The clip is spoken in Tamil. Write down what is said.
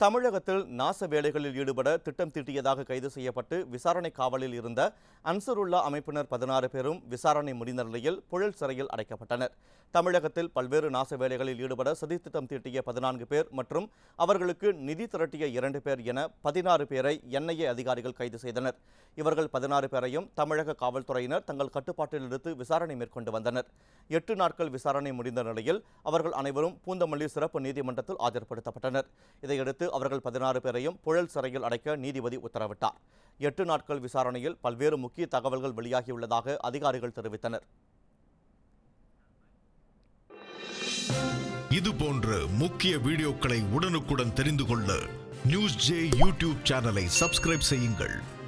தமிழகத்தில் நாச வேலைகளில் ஈடுபட திட்டம் தீட்டியதாக கைது செய்யப்பட்டு விசாரணை காவலில் இருந்த அன்சருல்லா அமைப்பினர் பதினாறு பேரும் விசாரணை முடிந்த நிலையில் புழல் சிறையில் அடைக்கப்பட்டனர் தமிழகத்தில் பல்வேறு நாச வேலைகளில் ஈடுபட சதித்திட்டம் தீட்டிய பதினான்கு பேர் மற்றும் அவர்களுக்கு நிதி திரட்டிய இரண்டு பேர் என பதினாறு பேரை என்ஐஏ அதிகாரிகள் கைது செய்தனர் இவர்கள் பதினாறு பேரையும் தமிழக காவல்துறையினர் தங்கள் கட்டுப்பாட்டில் எடுத்து விசாரணை மேற்கொண்டு வந்தனர் எட்டு நாட்கள் விசாரணை முடிந்த நிலையில் அவர்கள் அனைவரும் பூந்தமல்லி சிறப்பு நீதிமன்றத்தில் ஆஜர்படுத்தப்பட்டனர் இதையடுத்து அவர்கள் பதினாறு பேரையும் புழல் சிறையில் அடைக்க நீதிபதி உத்தரவிட்டார் எட்டு நாட்கள் விசாரணையில் பல்வேறு முக்கிய தகவல்கள் வெளியாகியுள்ளதாக அதிகாரிகள் தெரிவித்தனர் இது போன்ற முக்கிய வீடியோக்களை உடனுக்குடன் தெரிந்து கொள்ள நியூஸ் ஜே யூடியூப் சேனலை சப்ஸ்கிரைப் செய்யுங்கள்